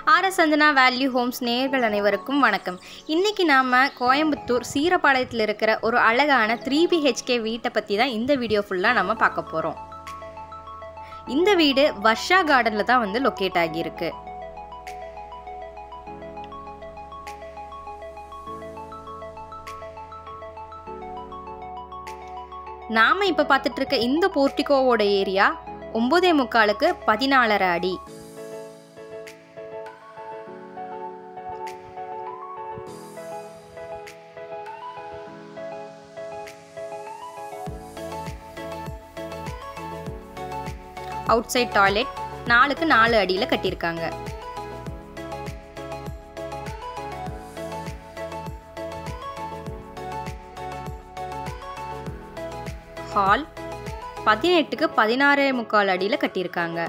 RS Santhana value Holmes நேயர்கள் அனைவருக்கும் வணக்கம் இன்னைக்கு நாம் கோயம்புத்தூர் சீரப்பாளையத்தில் இருக்கிற ஒரு அழகான த்ரீ பிஹெச்கே வீட்டை பற்றி தான் இந்த வீடியோ ஃபுல்லாக நம்ம பார்க்க போகிறோம் இந்த வீடு வர்ஷா கார்டனில் தான் வந்து லொக்கேட் ஆகியிருக்கு நாம் இப்போ பார்த்துட்டு இருக்க இந்த போர்ட்டிகோவோட ஏரியா ஒம்பதே முக்காலுக்கு பதினாலரை அடி அவுட் சைட் டாய்லெட் நாலுக்கு நாலு அடியில் கட்டியிருக்காங்க ஹால் பதினெட்டுக்கு பதினாறே முக்கால் அடியில் கட்டியிருக்காங்க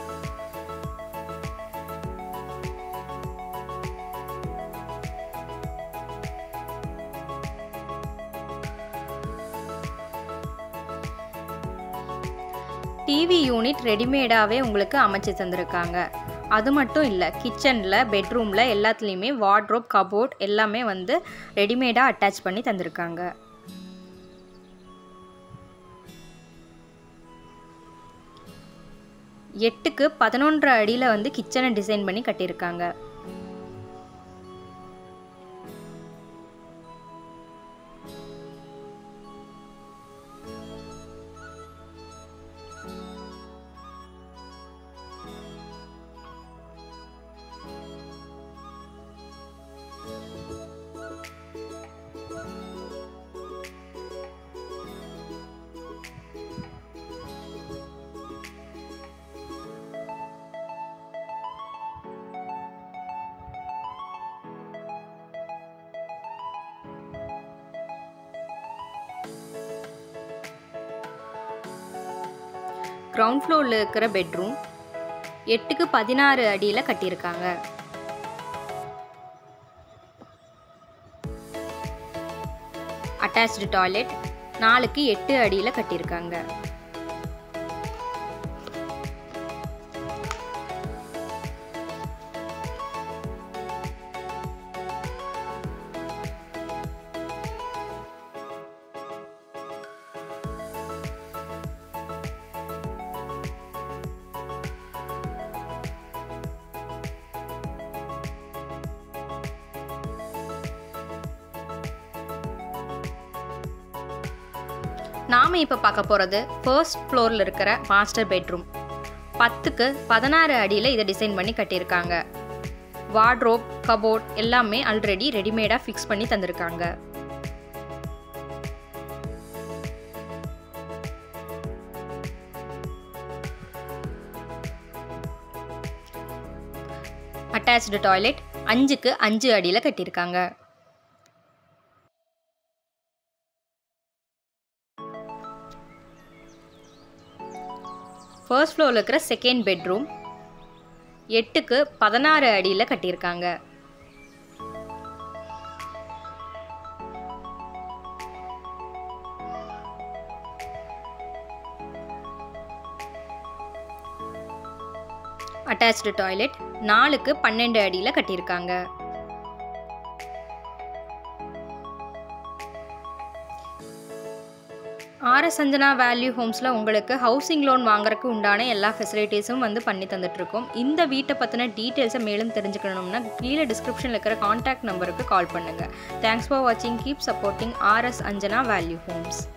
டிவி யூனிட் ரெடிமேடாகவே உங்களுக்கு அமைச்சு தந்திருக்காங்க அது மட்டும் இல்லை கிச்சனில் பெட்ரூமில் எல்லாத்துலேயுமே வார்ட்ரோப் கபோர்ட் எல்லாமே வந்து ரெடிமேடாக அட்டாச் பண்ணி தந்திருக்காங்க எட்டுக்கு பதினொன்றரை அடியில் வந்து கிச்சனை டிசைன் பண்ணி கட்டியிருக்காங்க கிரவுண்ட் ஃப்ளோரில் இருக்கிற பெட்ரூம் எட்டுக்கு பதினாறு அடியில் கட்டியிருக்காங்க அட்டாச்டு டாய்லெட் நாலுக்கு எட்டு அடியில் கட்டியிருக்காங்க நாம் இப்போ பார்க்க போகிறது ஃபர்ஸ்ட் ஃப்ளோரில் இருக்கிற மாஸ்டர் பெட்ரூம் பத்துக்கு பதினாறு அடியில் இதை டிசைன் பண்ணி கட்டியிருக்காங்க வார்ட்ரோப் கபோர்ட் எல்லாமே ஆல்ரெடி ரெடிமேடாக ஃபிக்ஸ் பண்ணி தந்திருக்காங்க அட்டாச்டு டாய்லெட் அஞ்சுக்கு அஞ்சு அடியில் கட்டியிருக்காங்க ஃபர்ஸ்ட் ஃப்ளோரில் இருக்கிற செகண்ட் பெட்ரூம் எட்டுக்கு பதினாறு அடியில் கட்டியிருக்காங்க அட்டாச்டு டாய்லெட் நாலுக்கு பன்னெண்டு அடியில் கட்டியிருக்காங்க ஆர்எஸ் சஞ்சனா வேல்யூ ஹோம்ஸில் உங்களுக்கு ஹவுசிங் லோன் வாங்குறதுக்கு உண்டான எல்லா ஃபெசிலிட்டிஸும் வந்து பண்ணி தந்துட்டுருக்கோம் இந்த வீட்டை பற்றின டீட்டெயில்ஸை மேலும் தெரிஞ்சுக்கணும்னா கீழே டிஸ்கிரிப்ஷனில் இருக்கிற காண்டாக்ட் நம்பருக்கு கால் பண்ணுங்கள் தேங்க்ஸ் ஃபார் வாட்சிங் keep supporting R S Anjana value Holmes